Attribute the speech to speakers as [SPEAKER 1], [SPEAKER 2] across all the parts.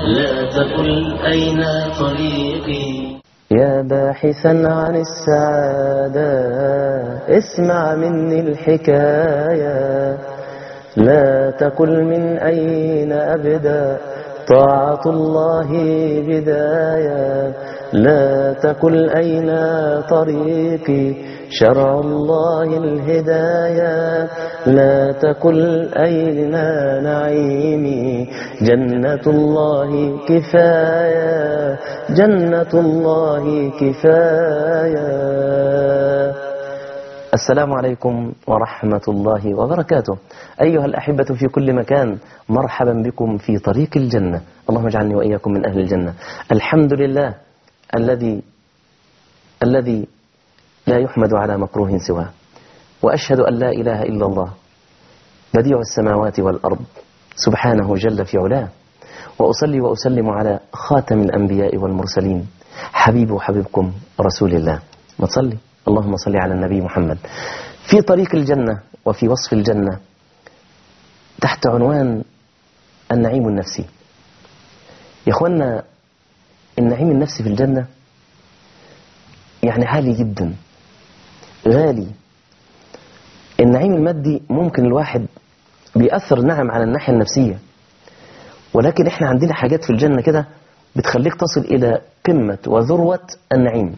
[SPEAKER 1] لا تقل أين طريقي
[SPEAKER 2] يا باحثا عن السعادة اسمع مني الحكاية لا تقل من أين أبدأ طاعة الله بداية لا تقل أين طريقي شرع الله الهداية لا تقل أين نعيمي جنة الله كفاية جنة الله كفاية السلام عليكم ورحمة الله وبركاته أيها الأحبة في كل مكان مرحبا بكم في طريق الجنة اللهم اجعلني وإياكم من أهل الجنة الحمد لله الذي الذي لا يحمد على مكروه سواه وأشهد أن لا إله إلا الله بديع السماوات والأرض سبحانه جل في علاه وأصلي وأسلم على خاتم الأنبياء والمرسلين حبيب وحبيبكم رسول الله ما تصلي اللهم صل على النبي محمد في طريق الجنة وفي وصف الجنة تحت عنوان النعيم النفسي يا اخوانا النعيم النفسي في الجنة يعني عالي جدا غالي النعيم المادي ممكن الواحد بيأثر نعم على الناحية النفسية ولكن احنا عندنا حاجات في الجنة كده بتخليك تصل إلى قمة وذروة النعيم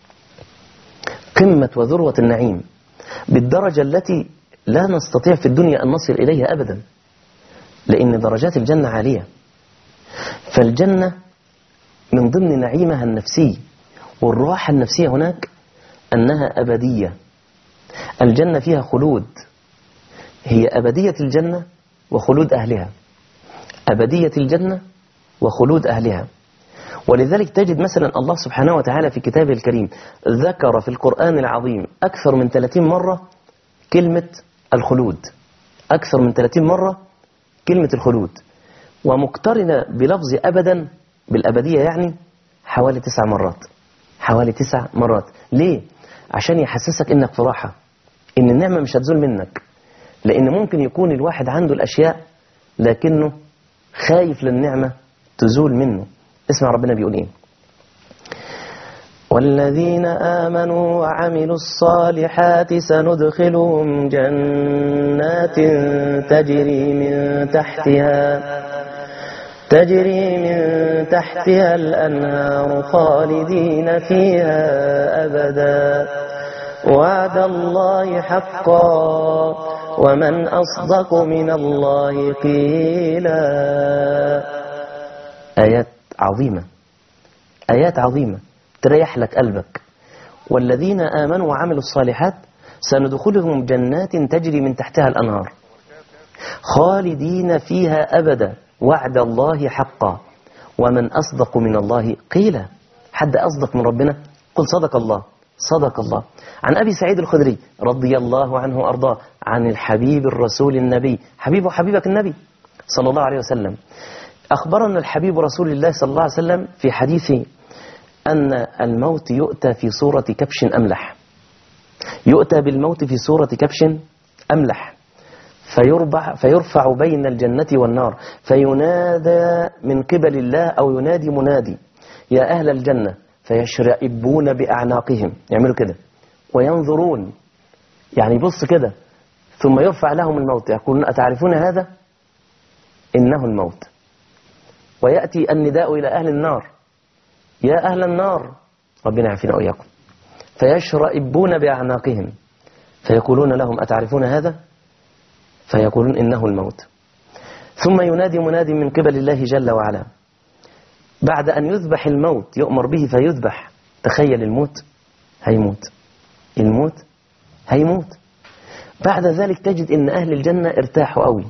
[SPEAKER 2] قمة وذروة النعيم بالدرجة التي لا نستطيع في الدنيا أن نصل إليها أبدا لأن درجات الجنة عالية فالجنة من ضمن نعيمها النفسي والراحة النفسية هناك أنها أبدية الجنة فيها خلود هي أبدية الجنة وخلود أهلها أبدية الجنة وخلود أهلها ولذلك تجد مثلا الله سبحانه وتعالى في كتابه الكريم ذكر في القرآن العظيم أكثر من 30 مرة كلمة الخلود أكثر من 30 مرة كلمة الخلود ومقترنة بلفظ أبدا بالأبدية يعني حوالي تسع مرات حوالي تسع مرات ليه؟ عشان يحسسك إنك في راحة إن النعمة مش هتزول منك لأن ممكن يكون الواحد عنده الأشياء لكنه خايف للنعمة تزول منه اسمع ربنا بيقول إيه والذين آمنوا وعملوا الصالحات سندخلهم جنات تجري من تحتها تجري من تحتها الأنهار خالدين فيها أبدا وعد الله حقا ومن أصدق من الله قيلا آيات عظيمة آيات عظيمة تريح لك قلبك والذين آمنوا وعملوا الصالحات سندخلهم جنات تجري من تحتها الأنهار خالدين فيها أبدا وعد الله حقا ومن أصدق من الله قيل حد أصدق من ربنا قل صدق الله صدق الله عن أبي سعيد الخدري رضي الله عنه وأرضاه عن الحبيب الرسول النبي حبيب وحبيبك النبي صلى الله عليه وسلم أخبرنا الحبيب رسول الله صلى الله عليه وسلم في حديثه أن الموت يؤتى في صورة كبش أملح يؤتى بالموت في صورة كبش أملح فيربع فيرفع بين الجنة والنار فينادى من قبل الله أو ينادي منادي يا أهل الجنة فيشرئبون بأعناقهم يعملوا كده وينظرون يعني يبص كده ثم يرفع لهم الموت يقولون أتعرفون هذا إنه الموت ويأتي النداء إلى أهل النار يا أهل النار ربنا يعافينا وإياكم فيشرئبون بأعناقهم فيقولون لهم أتعرفون هذا فيقولون إنه الموت ثم ينادي مناد من قبل الله جل وعلا بعد أن يذبح الموت يؤمر به فيذبح تخيل الموت هيموت الموت هيموت بعد ذلك تجد ان أهل الجنة ارتاحوا قوي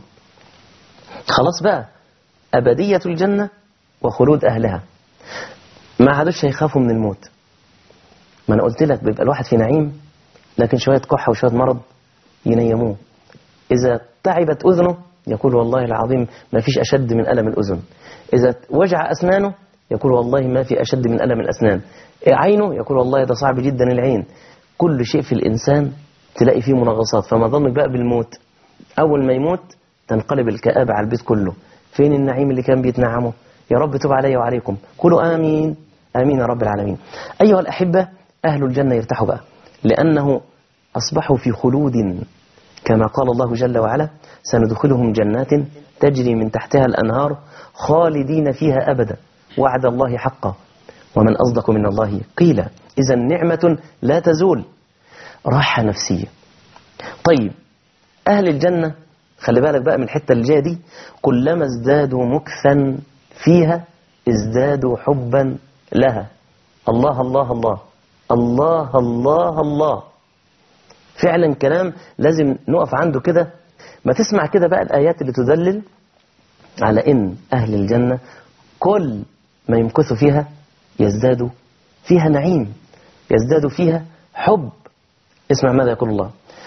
[SPEAKER 2] خلاص بقى أبدية الجنة وخلود أهلها ما عادوش هيخافوا من الموت ما أنا قلت لك بيبقى الواحد في نعيم لكن شوية كحة وشوية مرض ينيموه إذا تعبت أذنه يقول والله العظيم ما فيش أشد من ألم الأذن إذا وجع أسنانه يقول والله ما في أشد من ألم الأسنان عينه يقول والله ده صعب جدا العين كل شيء في الإنسان تلاقي فيه منغصات فما ظنك بقى بالموت أول ما يموت تنقلب الكآبة على البيت كله فين النعيم اللي كان بيتنعمه يا رب تب علي وعليكم قولوا آمين آمين يا رب العالمين أيها الأحبة أهل الجنة يرتاحوا بقى لأنه أصبحوا في خلود كما قال الله جل وعلا سندخلهم جنات تجري من تحتها الأنهار خالدين فيها أبدا وعد الله حقا ومن أصدق من الله قيل إذا نعمة لا تزول راحة نفسية طيب أهل الجنة خلي بالك بقى من الحتة اللي جايه دي كلما ازدادوا مكثا فيها ازدادوا حبا لها الله الله الله الله الله الله فعلا كلام لازم نقف عنده كده ما تسمع كده بقى الآيات اللي تدلل على إن أهل الجنة كل ما يمكثوا فيها يزدادوا فيها نعيم يزدادوا فيها حب اسمع ماذا يقول الله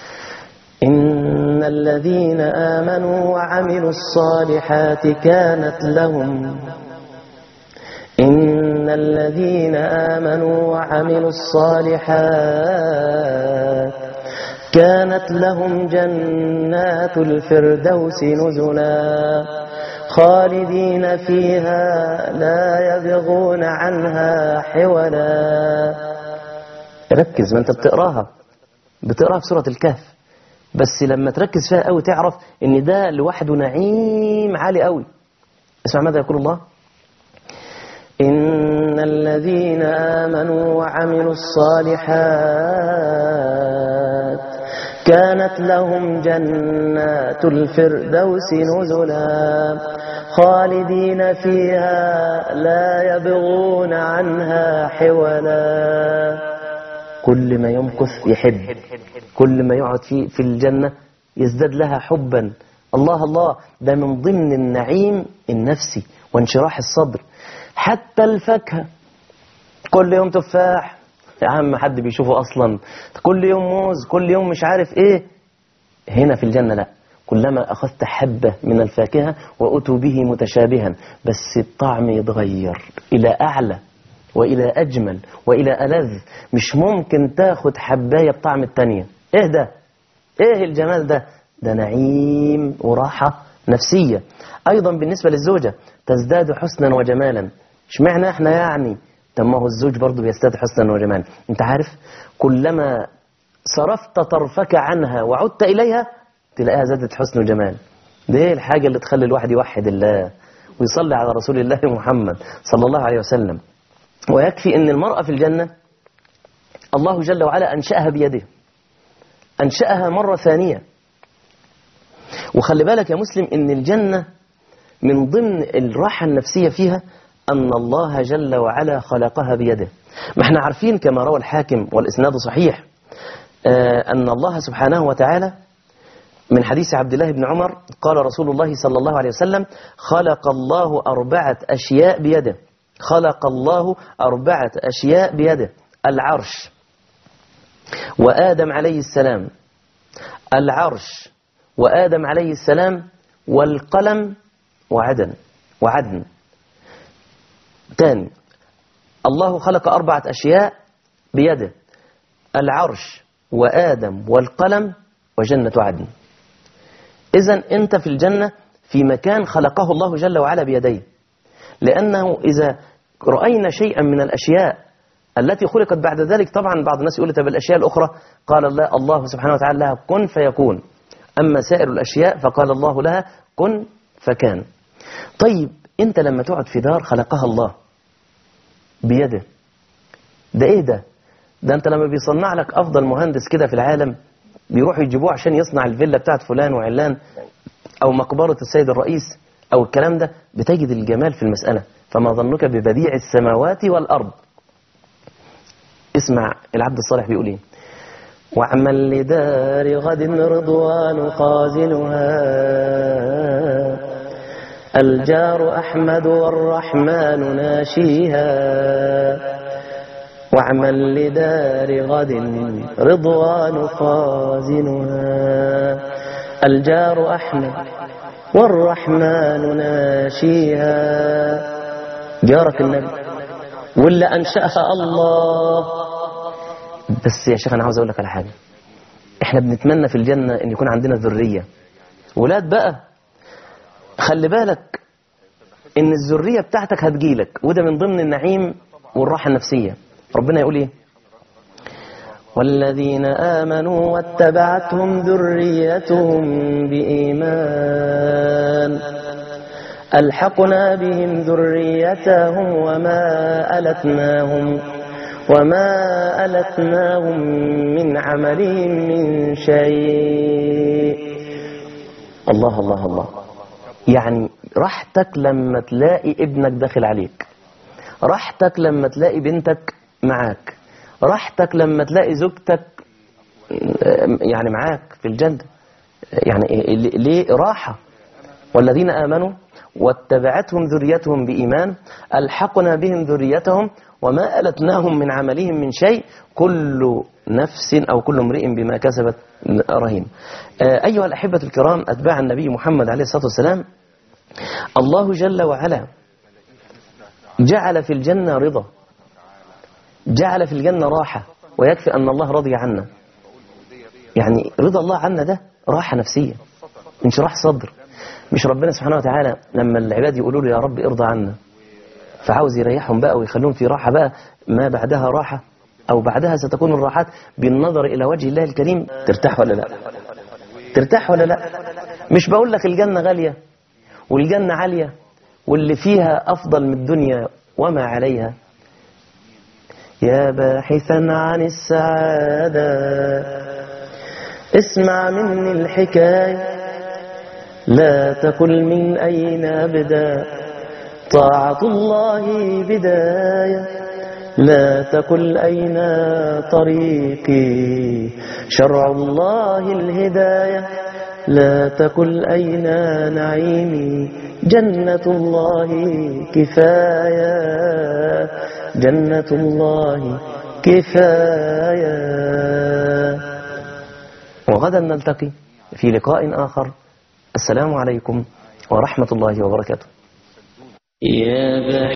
[SPEAKER 2] إن الذين آمنوا وعملوا الصالحات كانت لهم إن الذين آمنوا وعملوا الصالحات كانت لهم جنات الفردوس نزلا خالدين فيها لا يبغون عنها حولا ركز ما انت بتقراها بتقراها في سورة الكهف بس لما تركز فيها قوي تعرف ان ده لوحده نعيم عالي قوي اسمع ماذا يقول الله إن الذين آمنوا وعملوا الصالحات كانت لهم جنات الفردوس نزلا خالدين فيها لا يبغون عنها حولا كل ما يمكث يحب كل ما يقعد في في الجنة يزداد لها حبا الله الله ده من ضمن النعيم النفسي وانشراح الصدر حتى الفاكهة كل يوم تفاح يا عم حد بيشوفه أصلا كل يوم موز كل يوم مش عارف إيه هنا في الجنة لا كلما أخذت حبة من الفاكهة وأتوا به متشابها بس الطعم يتغير إلى أعلى وإلى أجمل وإلى ألذ مش ممكن تاخد حباية بطعم التانية إيه ده إيه الجمال ده ده نعيم وراحة نفسية أيضا بالنسبة للزوجة تزداد حسنا وجمالا اشمعنى احنا يعني طب ما هو الزوج برضه بيزداد حسنا وجمالا انت عارف كلما صرفت طرفك عنها وعدت إليها تلاقيها زادت حسن وجمال دي الحاجة اللي تخلي الواحد يوحد الله ويصلي على رسول الله محمد صلى الله عليه وسلم ويكفي أن المرأة في الجنة الله جل وعلا أنشأها بيده أنشأها مرة ثانية وخلي بالك يا مسلم أن الجنة من ضمن الراحة النفسية فيها أن الله جل وعلا خلقها بيده ما احنا عارفين كما روى الحاكم والإسناد صحيح آه أن الله سبحانه وتعالى من حديث عبد الله بن عمر قال رسول الله صلى الله عليه وسلم خلق الله أربعة أشياء بيده خلق الله أربعة أشياء بيده العرش وآدم عليه السلام العرش وآدم عليه السلام والقلم وعدن وعدن تاني الله خلق أربعة أشياء بيده العرش وآدم والقلم وجنة عدن إذا أنت في الجنة في مكان خلقه الله جل وعلا بيديه لأنه إذا رأينا شيئا من الأشياء التي خلقت بعد ذلك طبعا بعض الناس يقول طب الأشياء الأخرى قال الله, الله سبحانه وتعالى لها كن فيكون أما سائر الأشياء فقال الله لها كن فكان طيب أنت لما تقعد في دار خلقها الله بيده ده إيه ده ده أنت لما بيصنع لك أفضل مهندس كده في العالم بيروحوا يجيبوه عشان يصنع الفيلا بتاعت فلان وعلان أو مقبرة السيد الرئيس أو الكلام ده بتجد الجمال في المسألة فما ظنك ببديع السماوات والأرض اسمع العبد الصالح بيقول ايه واعمل لدار غد رضوان خازنها الجار أحمد والرحمن ناشيها واعمل لدار غد رضوان خازنها الجار أحمد والرحمن ناشيها جارك النبي ولا أنشأها الله بس يا شيخ أنا عاوز أقول لك على حاجة إحنا بنتمنى في الجنة إن يكون عندنا ذرية ولاد بقى خلي بالك ان الذرية بتاعتك هتجيلك وده من ضمن النعيم والراحة النفسية ربنا يقول ايه والذين آمنوا واتبعتهم ذريتهم بإيمان ألحقنا بهم ذريتهم وما ألتناهم وما ألتناهم من عملهم من شيء الله الله الله يعني راحتك لما تلاقي ابنك داخل عليك راحتك لما تلاقي بنتك معاك راحتك لما تلاقي زوجتك يعني معاك في الجنة يعني ليه راحة والذين آمنوا واتبعتهم ذريتهم بإيمان ألحقنا بهم ذريتهم وما ألتناهم من عملهم من شيء كل نفس أو كل امرئ بما كسبت رهين أيها الأحبة الكرام أتباع النبي محمد عليه الصلاة والسلام الله جل وعلا جعل في الجنة رضا جعل في الجنة راحة ويكفي أن الله رضي عنا يعني رضا الله عنا ده راحة نفسية انشراح صدر مش ربنا سبحانه وتعالى لما العباد يقولوا له يا رب ارضى عنا فعاوز يريحهم بقى ويخليهم في راحة بقى ما بعدها راحة أو بعدها ستكون الراحات بالنظر إلى وجه الله الكريم ترتاح ولا لا ترتاح ولا لا مش بقول لك الجنة غالية والجنة عالية واللي فيها أفضل من الدنيا وما عليها يا باحثا عن السعادة اسمع مني الحكاية لا تقل من أين أبدا طاعة الله بداية لا تقل أين طريقي شرع الله الهداية لا تقل أين نعيمي جنة الله كفاية جنة الله كفاية وغدا نلتقي في لقاء آخر السلام عليكم ورحمة الله وبركاته
[SPEAKER 1] يا